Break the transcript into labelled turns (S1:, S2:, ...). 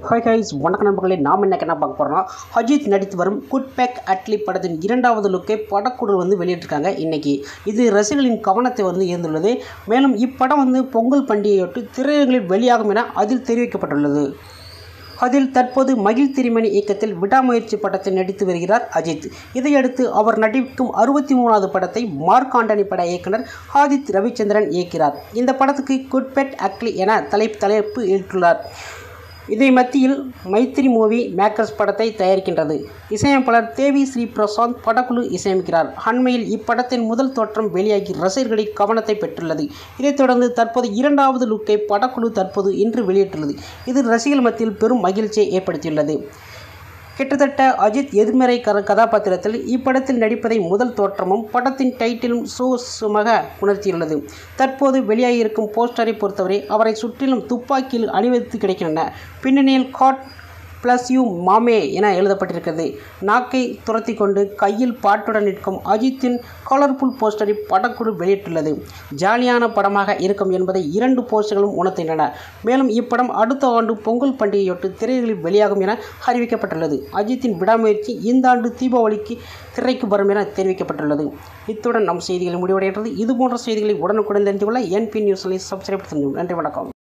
S1: hi guys வணக்க நண்பர்களே நாம் என்ன என்ன பார்க்க போகிறோம்னா அஜித் நடித்து வரும் குட் பேக் அட்லி படத்தின் இரண்டாவது லுக்கை படக்குழு வந்து வெளியிட்டிருக்காங்க இன்னைக்கு இது ரசிகர்களின் கவனத்தை வந்து ஈர்ந்துள்ளது மேலும் இப்படம் வந்து பொங்கல் பண்டிகையொட்டு திரையரங்கில் வெளியாகும் என அதில் தெரிவிக்கப்பட்டுள்ளது அதில் தற்போது மகிழ் திருமணி இயக்கத்தில் விடாமுயற்சி படத்தில் நடித்து வருகிறார் அஜித் இதையடுத்து அவர் நடிக்கும் அறுபத்தி மூணாவது படத்தை மார்க் ஆண்டனி பட இயக்குனர் ஆதித் ரவிச்சந்திரன் இயக்கிறார் இந்த படத்துக்கு குட் பெட் அக்லி என தலைப்பு தலைப்பு ஏற்றுள்ளார் இதை மத்தியில் மைத்திரி மூவி மேக்கர்ஸ் படத்தை தயாரிக்கின்றது இசையமைப்பாளர் தேவி ஸ்ரீ பிரசாந்த் படக்குழு இசையமைக்கிறார் அண்மையில் இப்படத்தின் முதல் தோற்றம் வெளியாகி ரசிகர்களின் கவனத்தை பெற்றுள்ளது இதைத் தொடர்ந்து தற்போது இரண்டாவது லுக்கை படக்குழு தற்போது இன்று வெளியிட்டுள்ளது இது ரசிகர்கள் மத்தியில் பெரும் மகிழ்ச்சியை ஏற்படுத்தியுள்ளது கிட்டத்தட்ட அஜித் எதிர்மறை கர கதாபாத்திரத்தில் இப்படத்தில் நடிப்பதை முதல் தோற்றமும் படத்தின் டைட்டிலும் சூசமாக உணர்த்தியுள்ளது தற்போது வெளியாகியிருக்கும் போஸ்டரை பொறுத்தவரை அவரை சுற்றிலும் துப்பாக்கியில் அணிவகுத்து கிடைக்கின்றன பின்னணியில் காட் ப்ளஸ் யூ மாமே என எழுதப்பட்டிருக்கிறது நாக்கை துரத்தி கொண்டு கையில் பாட்டுடன் நிற்கும் அஜித்தின் கலர்ஃபுல் போஸ்டரை படக்குழு வெளியிட்டுள்ளது ஜாலியான படமாக இருக்கும் என்பதை இரண்டு போஸ்டர்களும் உணர்த்துகின்றன மேலும் இப்படம் அடுத்த ஆண்டு பொங்கல் பண்டிகையொட்டு திரைகளில் வெளியாகும் என அறிவிக்கப்பட்டுள்ளது அஜித்தின் விடாமுயற்சி இந்த ஆண்டு தீபாவளிக்கு திரைக்கு வரும் என தெரிவிக்கப்பட்டுள்ளது இத்துடன் நம் செய்திகள் முடிவடைகிறது இதுபோன்ற செய்திகளை உடனுக்குடன் தெரிந்து கொள்ள என்பி நியூஸ்களை சப்ஸ்கிரைப் செய்யும் நன்றி வணக்கம்